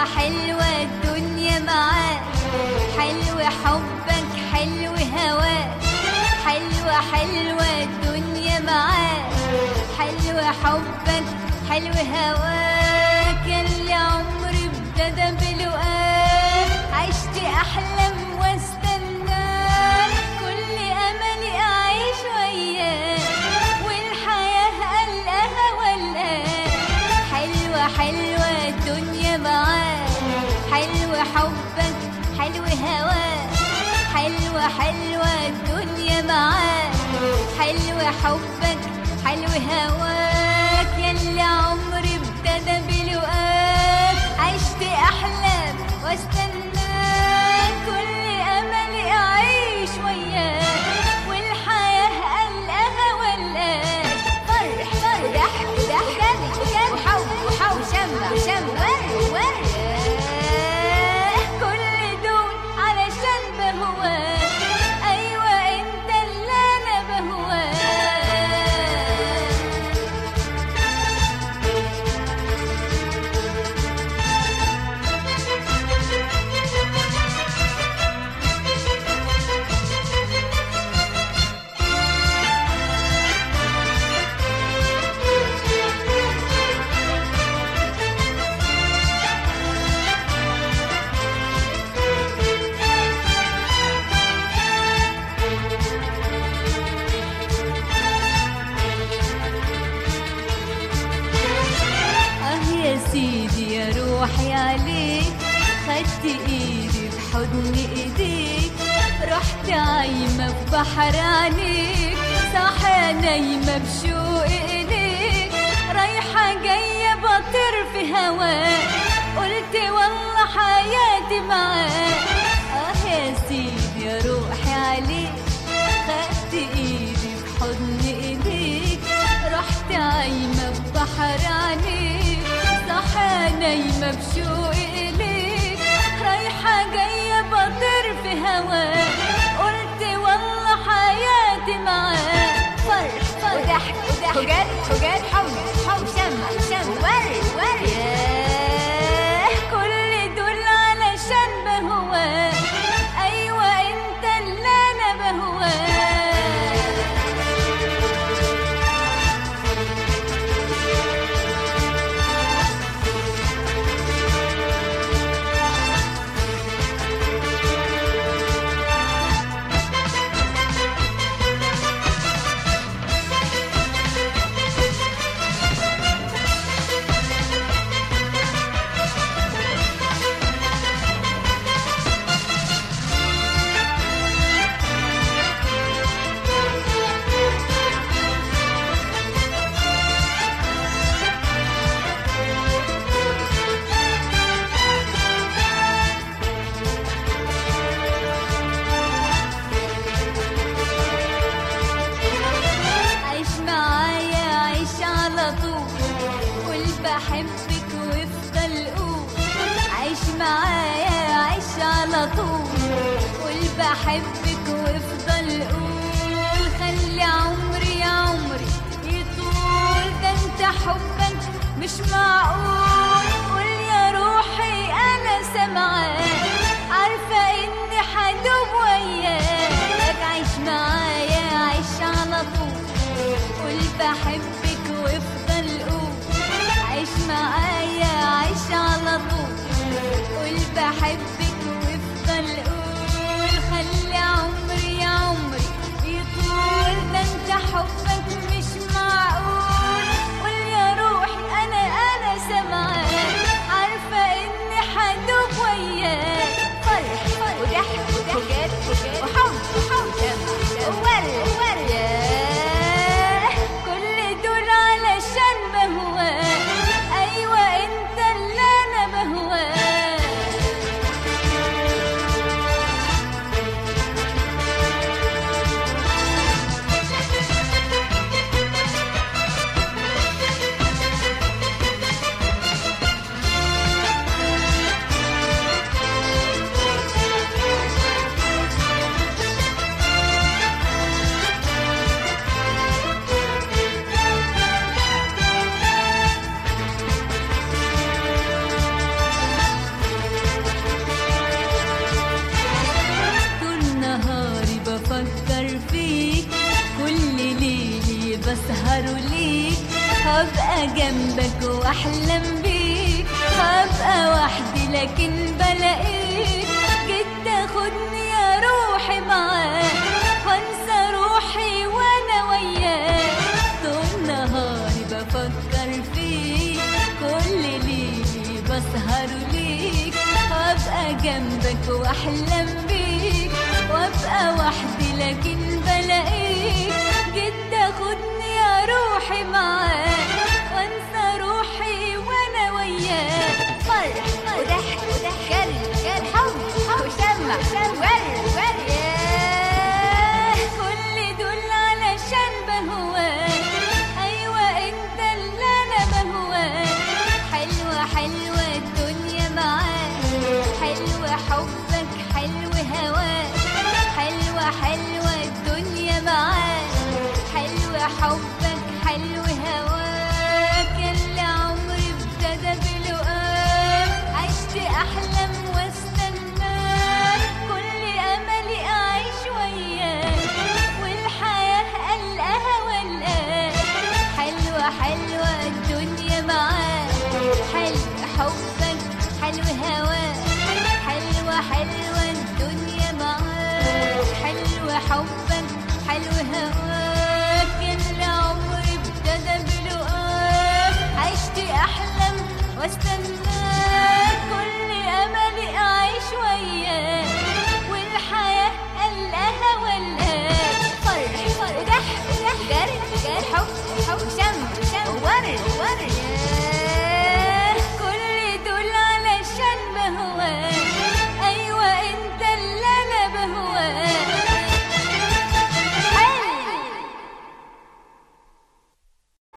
حلوة الدنيا معاك حلو حبك حلو هواك حلوة حلوة الدنيا معاك حلو حبك حلو هواك اللي عمري ابتدى بلقاك عشت أحلام واستناك كل أملي أعيش وياك والحياة قلقها ولاك حلوة حلوة الدنيا معاك حلو حبك حلو هواك حلوة حلوة الدنيا معاك حلو حبك حلو هواك يلي عمري ابتدى بلقاك عشت أحلام واستناك كل أملي أعيش وياك والحياة قلقها ولاك فرح فرح ضحك ضحك وحب وحب وشمع وشمع ور ور كل دول علشان بهواك أيوة أنت اللي أنا بهواك اه يا سيدي يا روحي عليك خدت ايدي بحضن ايديك رحت عايمة في بحر عينيك صاحية نايمة بشوق اليك رايحة جاية بطير في هواك قلت والله حياتي معاك اه يا سيدي يا روحي عليك خدت ايدي بحضن ايديك رحت عايمة في بحر عينيك صح نايمة بشوق إليك رايحة جاية بطير في هواك قلت والله حياتي معاك فرح فرح وضحك وضحك وجد وجد حب حب شمع شمع ورد ورد ياه كل دول علشان بهواك أيوة أنت اللي أنا بهواك عيش معايا عيش على طول قول بحبك وافضل قول عيش معايا عيش على طول قول بحبك وافضل قول خلي عمري يا عمري يطول ده انت حبك مش معقول قول يا روحي انا سامعاك عارفه اني حدوب وياك عيش معايا عيش على طول قول بحبك وافضل قول عيش معايا عيش على طول قول بحبك وافضل قول خلي عمري يا عمري يطول ده انت حبك مش معقول قول يا روحي انا انا سامعاك هبقى جنبك واحلم بيك هبقى وحدي لكن بلاقيك جيت تاخدني يا روحي معاك وانسى روحي وانا وياك طول نهاري بفكر فيك كل ليلي بسهر ليك وابقى جنبك واحلم بيك وابقى وحدي لكن بلاقيك جيت تاخدني يا روحي معاك وانسى روحي وانا وياك فرح وضحك وضحك جري جري حب وشمع ورد ورد ياه كل دول علشان بهواك ايوه انت اللي انا بهواك حلوه حلوه الدنيا معاك حلوه حبك حلو هواك حلوه حلوه الدنيا معاك حلوه حبك حلو هواك اللي عمري ابتدى بلقاك عشت احلم واستناك كل املي اعيش وياك والحياه القاها والقاك حلوه حلوه الدنيا معاك حلو حبك حلو هواك حلوه حلوه الدنيا معاك حلوه حبك حلو هواك اللي عمري ابتدى بلقاك عشت احلم واستنى